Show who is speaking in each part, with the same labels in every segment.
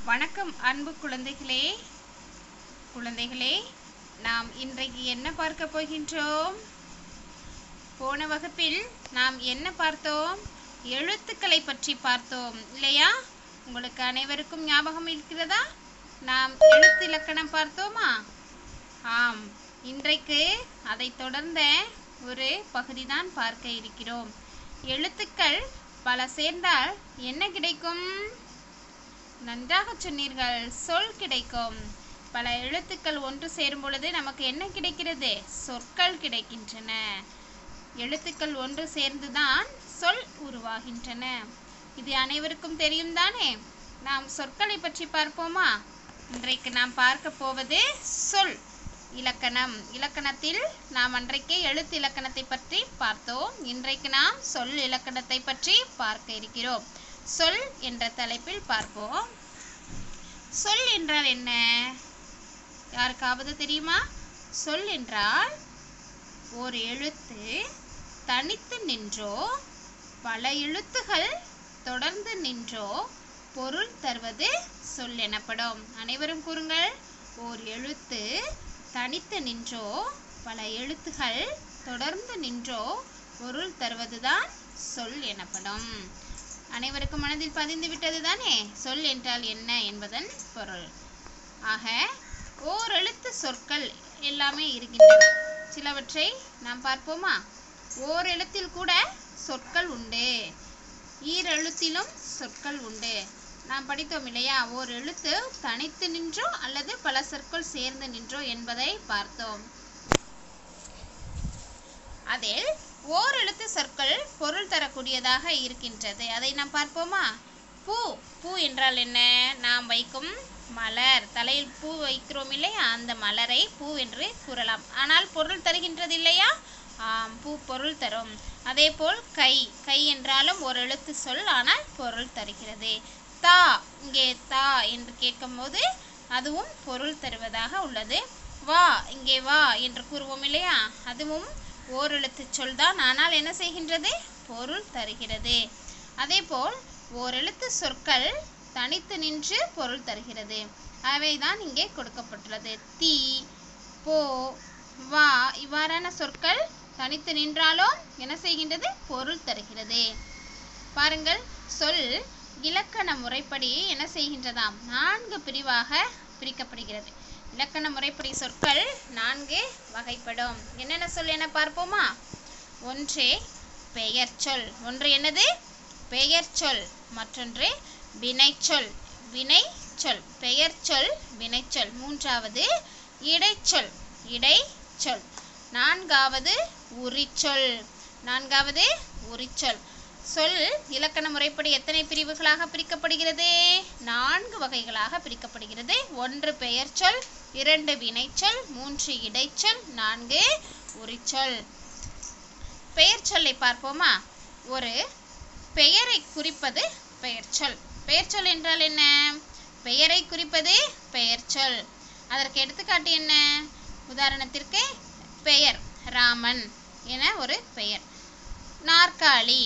Speaker 1: வணக்கம் அன்பு குழந்தைகளே குழந்தைகளே நாம் இன்றைக்கு என்ன பார்க்க போகின்றோம் போன வகுப்பில் நாம் என்ன பார்த்தோம் எழுத்துக்களை பற்றி பார்த்தோம் இல்லையா உங்களுக்கு அனைவருக்கும் ஞாபகம் இருக்கிறதா நாம் எழுத்து இலக்கணம் பார்த்தோமா ஆம் இன்றைக்கு அதை தொடர்ந்த ஒரு பகுதிதான் பார்க்க இருக்கிறோம் எழுத்துக்கள் பல சேர்ந்தால் என்ன கிடைக்கும் நன்றாக சொன்னீர்கள் சொல் கிடைக்கும் பல எழுத்துக்கள் ஒன்று சேரும் பொழுது நமக்கு என்ன கிடைக்கிறது சொற்கள் கிடைக்கின்றன எழுத்துக்கள் ஒன்று சேர்ந்துதான் சொல் உருவாகின்றன இது அனைவருக்கும் தெரியும் தானே நாம் சொற்களை பற்றி பார்ப்போமா இன்றைக்கு நாம் பார்க்க போவது சொல் இலக்கணம் இலக்கணத்தில் நாம் அன்றைக்கே எழுத்து இலக்கணத்தை பற்றி பார்த்தோம் இன்றைக்கு நாம் சொல் இலக்கணத்தை பற்றி பார்க்க இருக்கிறோம் சொல் என்ற தலைப்பில் பார்ப்போம் சொல் என்றால் என்ன யாருக்காவது தெரியுமா சொல் என்றால் ஒரு எழுத்து தனித்து நின்றோ பல எழுத்துகள் தொடர்ந்து நின்றோ பொருள் தருவது சொல் எனப்படும் அனைவரும் கூறுங்கள் ஓர் எழுத்து தனித்து நின்றோ பல எழுத்துகள் தொடர்ந்து நின்றோ பொருள் தருவதுதான் சொல் எனப்படும் அனைவருக்கும் மனதில் பதிந்து விட்டது தானே சொல் என்றால் என்ன என்பதன் பொருள் ஆக ஓர் எழுத்து சொற்கள் எல்லாமே இருக்கின்றன சிலவற்றை நாம் பார்ப்போமா ஓர் எழுத்தில் கூட சொற்கள் உண்டு ஈரெழுத்திலும் சொற்கள் உண்டு நாம் படித்தோம் இல்லையா ஓர் எழுத்து தனித்து நின்றோ அல்லது பல சொற்கள் சேர்ந்து நின்றோ என்பதை பார்த்தோம் அதில் ஓர் எழுத்து சொற்கள் பொருள் தரக்கூடியதாக இருக்கின்றது அதை நாம் பார்ப்போமா பூ பூ என்றால் என்ன நாம் வைக்கும் மலர் தலையில் பூ வைக்கிறோம் இல்லையா அந்த மலரை பூ என்று கூறலாம் ஆனால் பொருள் தருகின்றது இல்லையா ஆம் பூ பொருள் தரும் அதே போல் கை கை என்றாலும் ஒரு எழுத்து சொல் ஆனால் பொருள் தருகிறது தா இங்கே தா என்று கேட்கும்போது அதுவும் பொருள் தருவதாக உள்ளது வா இங்கே வா என்று கூறுவோம் இல்லையா அதுவும் ஓரெழுத்து சொல் தான் ஆனால் என்ன செய்கின்றது பொருள் தருகிறது அதேபோல் ஓரெழுத்து சொற்கள் தனித்து நின்று பொருள் தருகிறது அவைதான் இங்கே கொடுக்கப்பட்டுள்ளது தீ போ வா இவ்வாறான சொற்கள் தனித்து நின்றாலும் என்ன செய்கின்றது பொருள் தருகிறது பாருங்கள் சொல் இலக்கண முறைப்படி என்ன செய்கின்றதாம் நான்கு பிரிவாக பிரிக்கப்படுகிறது இலக்கண முறைப்படி சொற்கள் நான்கு வகைப்படும் என்னென்ன சொல் என பார்ப்போமா ஒன்று பெயர் சொல் ஒன்று என்னது பெயர் சொல் மற்றொன்று வினைச்சொல் வினை சொல் பெயர் சொல் வினைச்சொல் மூன்றாவது இடைச்சொல் இடைச்சொல் நான்காவது உரிச்சொல் நான்காவது உரிச்சொல் சொல் இலக்கண முறைப்படி எத்தனை பிரிவுகளாக பிரிக்கப்படுகிறது நான்கு வகைகளாக பிரிக்கப்படுகிறது ஒன்று பெயர் சொல் இரண்டு வினைச்சொல் மூன்று இடைச்சொல் நான்கு உரிச்சொல் பெயர் சொல்லை பார்ப்போமா ஒரு பெயரை குறிப்பது பெயர் சொல் பெயர் சொல் என்றால் என்ன பெயரை குறிப்பது பெயர் சொல் அதற்கு எடுத்துக்காட்டு என்ன உதாரணத்திற்கு பெயர் ராமன் என ஒரு பெயர் நாற்காலி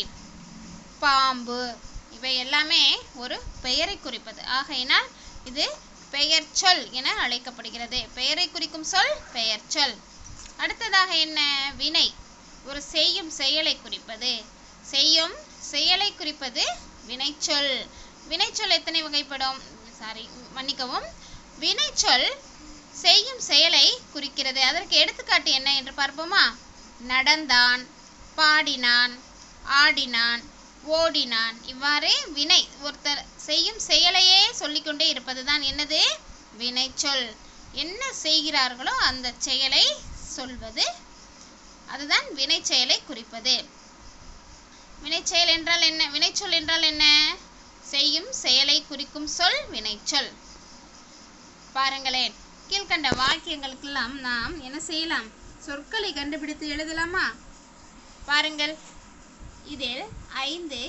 Speaker 1: பாம்பு இவை எல்லாமே ஒரு பெயரை குறிப்பது ஆகையினால் இது பெயர் சொல் என அழைக்கப்படுகிறது பெயரை குறிக்கும் சொல் பெயர் சொல் அடுத்ததாக என்ன வினை ஒரு செய்யும் செயலை குறிப்பது செய்யும் செயலை குறிப்பது வினைச்சொல் வினைச்சொல் எத்தனை வகைப்படும் சாரி மன்னிக்கவும் வினைச்சொல் செய்யும் செயலை குறிக்கிறது அதற்கு எடுத்துக்காட்டு என்ன என்று பார்ப்போமா நடந்தான் பாடினான் ஆடினான் ஓடினான் இவ்வாறு வினை ஒருத்தர் செய்யும் செயலையே சொல்லிக்கொண்டே இருப்பது தான் என்னது வினைச்சொல் என்ன செய்கிறார்களோ அந்த செயலை சொல்வது அதுதான் வினை செயலை குறிப்பது வினைச்செயல் என்றால் என்ன வினைச்சொல் என்றால் என்ன செய்யும் செயலை குறிக்கும் சொல் வினைச்சொல் பாருங்களேன் கீழ்கண்ட வாக்கியங்களுக்கெல்லாம் நாம் என்ன செய்யலாம் சொற்களை கண்டுபிடித்து எழுதலாமா பாருங்கள் இதில் ஐந்து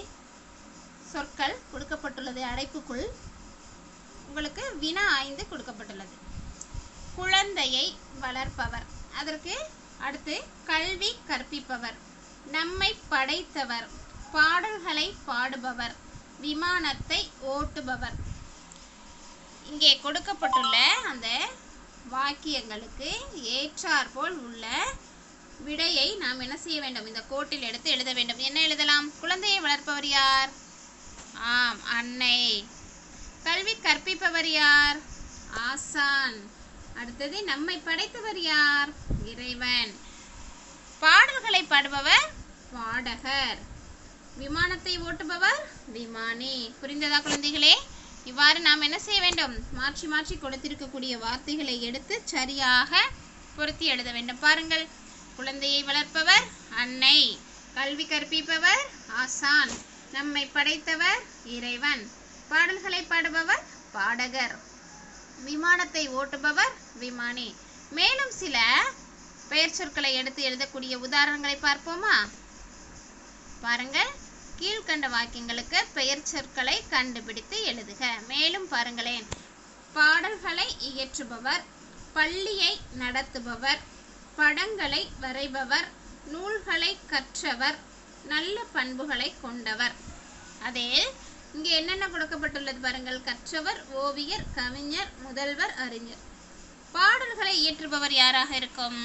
Speaker 1: சொற்கள் கொடுக்கப்பட்டுள்ளது அடைப்புக்குள் உங்களுக்கு வினா ஐந்து கொடுக்கப்பட்டுள்ளது குழந்தையை வளர்ப்பவர் அதற்கு அடுத்து கல்வி கற்பிப்பவர் நம்மை படைத்தவர் பாடல்களை பாடுபவர் விமானத்தை ஓட்டுபவர் இங்கே கொடுக்கப்பட்டுள்ள அந்த வாக்கியங்களுக்கு ஏற்றாற்போல் உள்ள விடையை நாம் என்ன செய்ய வேண்டும் இந்த கோட்டில் எடுத்து எழுத வேண்டும் என்ன எழுதலாம் குழந்தையை வளர்ப்பவர் யார் ஆம் அன்னை கல்வி கற்பிப்பவர் யார் ஆசான் அடுத்தது நம்மை படைத்தவர் யார் இறைவன் பாடல்களை பாடுபவர் பாடகர் விமானத்தை ஓட்டுபவர் விமானி புரிந்ததா குழந்தைகளே இவ்வாறு நாம் என்ன செய்ய வேண்டும் மாற்றி மாற்றி கொடுத்திருக்கக்கூடிய வார்த்தைகளை எடுத்து சரியாக பொருத்தி எழுத வேண்டும் பாருங்கள் குழந்தையை வளர்ப்பவர் அன்னை கல்வி கற்பிப்பவர் ஆசான் நம்மை படைத்தவர் இறைவன் பாடல்களை பாடுபவர் பாடகர் விமானத்தை ஓட்டுபவர் விமானி மேலும் சில பெயர் சொற்களை எடுத்து எழுதக்கூடிய உதாரணங்களை பார்ப்போமா பாருங்கள் கீழ்கண்ட வாக்கியங்களுக்கு பெயர் சொற்களை கண்டுபிடித்து எழுதுக மேலும் பாருங்களேன் பாடல்களை இயற்றுபவர் பள்ளியை நடத்துபவர் படங்களை வரைபவர் நூல்களை கற்றவர் நல்ல பண்புகளை கொண்டவர் அதே இங்கே என்னென்ன கொடுக்கப்பட்டுள்ளது பாருங்கள் கற்றவர் ஓவியர் கவிஞர் முதல்வர் அறிஞர் பாடல்களை இயற்றுபவர் யாராக இருக்கும்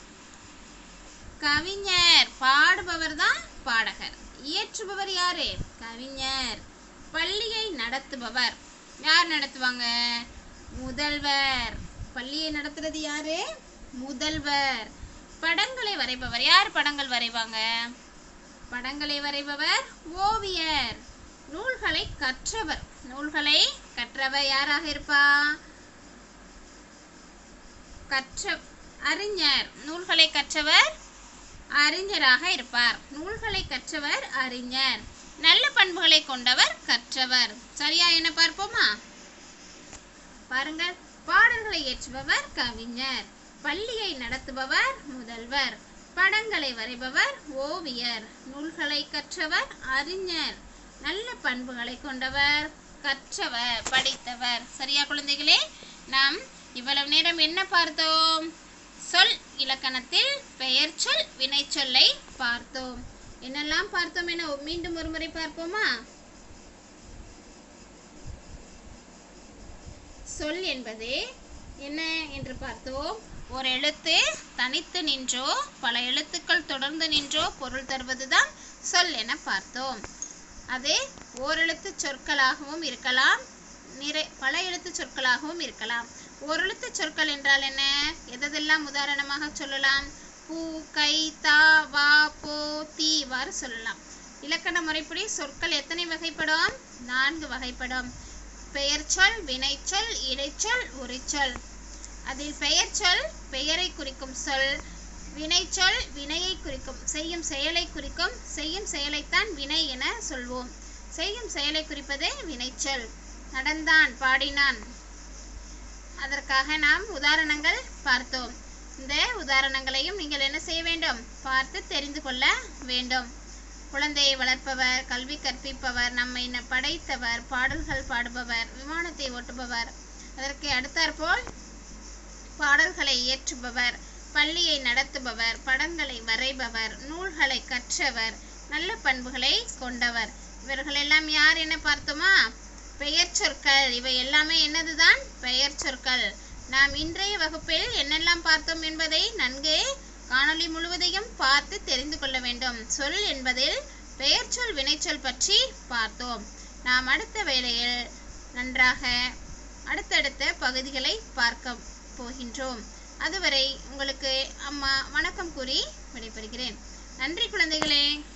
Speaker 1: கவிஞர் பாடுபவர் தான் பாடகர் இயற்றுபவர் யாரு கவிஞர் பள்ளியை நடத்துபவர் யார் நடத்துவாங்க முதல்வர் பள்ளியை நடத்துறது யாரு முதல்வர் படங்களை வரைபவர் யார் படங்கள் வரைவாங்க படங்களை வரைபவர் ஓவியர் நூல்களை கற்றவர் நூல்களை கற்றவர் யாராக இருப்பா கற்ற அறிஞர் நூல்களை கற்றவர் அறிஞராக இருப்பார் நூல்களை கற்றவர் அறிஞர் நல்ல பண்புகளை கொண்டவர் கற்றவர் சரியா என்ன பார்ப்போமா பாருங்கள் பாடல்களை ஏற்றுபவர் கவிஞர் பள்ளியை நடத்துபவர் முதல்வர் படங்களை வரைபவர் ஓவியர் நூல்களை கற்றவர் அறிஞர் நல்ல பண்புகளை கொண்டவர் கற்றவர் படித்தவர் சரியா குழந்தைகளே நாம் இவ்வளவு நேரம் என்ன பார்த்தோம் சொல் இலக்கணத்தில் பெயர் சொல் வினைச்சொல்லை பார்த்தோம் என்னெல்லாம் பார்த்தோம் என மீண்டும் ஒரு முறை பார்ப்போமா சொல் என்பது என்ன என்று பார்த்தோம் ஒரு எழுத்து தனித்து நின்றோ பல எழுத்துக்கள் தொடர்ந்து நின்றோ பொருள் தருவதுதான் சொல் என பார்த்தோம் அது ஓரெழுத்து சொற்களாகவும் இருக்கலாம் நிறை பல எழுத்து சொற்களாகவும் இருக்கலாம் ஓரெழுத்து சொற்கள் என்றால் என்ன எதெல்லாம் உதாரணமாக சொல்லலாம் பூ கை தா வா போ தீ இவ்வாறு சொல்லலாம் இலக்கண முறைப்படி சொற்கள் எத்தனை வகைப்படும் நான்கு வகைப்படும் பெயர்ச்சொல் வினைச்சொல் இடைச்சொல் உரிச்சொல் அதில் பெயர்ச்சொல் பெயரை குறிக்கும் சொல் வினைச்சொல் வினையை குறிக்கும் செய்யும் செயலை குறிக்கும் செய்யும் செயலைத்தான் வினை என சொல்வோம் செய்யும் செயலை குறிப்பதே வினைச்சொல் நடந்தான் பாடினான் அதற்காக நாம் உதாரணங்கள் பார்த்தோம் இந்த உதாரணங்களையும் நீங்கள் என்ன செய்ய வேண்டும் பார்த்து தெரிந்து கொள்ள வேண்டும் குழந்தையை வளர்ப்பவர் கல்வி கற்பிப்பவர் நம்மை ந- படைத்தவர் பாடல்கள் பாடுபவர் விமானத்தை ஓட்டுபவர் அதற்கு அடுத்தாற்போல் பாடல்களை இயற்றுபவர் பள்ளியை நடத்துபவர் படங்களை வரைபவர் நூல்களை கற்றவர் நல்ல பண்புகளை கொண்டவர் இவர்கள் எல்லாம் யார் என பார்த்தோமா பெயர் சொற்கள் இவை எல்லாமே என்னதுதான் பெயர் சொற்கள் நாம் இன்றைய வகுப்பில் என்னெல்லாம் பார்த்தோம் என்பதை நன்கு காணொளி முழுவதையும் பார்த்து தெரிந்து கொள்ள வேண்டும் சொல் என்பதில் பெயர் சொல் வினைச்சொல் பற்றி பார்த்தோம் நாம் அடுத்த வேளையில் நன்றாக அடுத்தடுத்த பகுதிகளை பார்க்க போகின்றோம் அதுவரை உங்களுக்கு அம்மா வணக்கம் கூறி விடைபெறுகிறேன் நன்றி குழந்தைகளே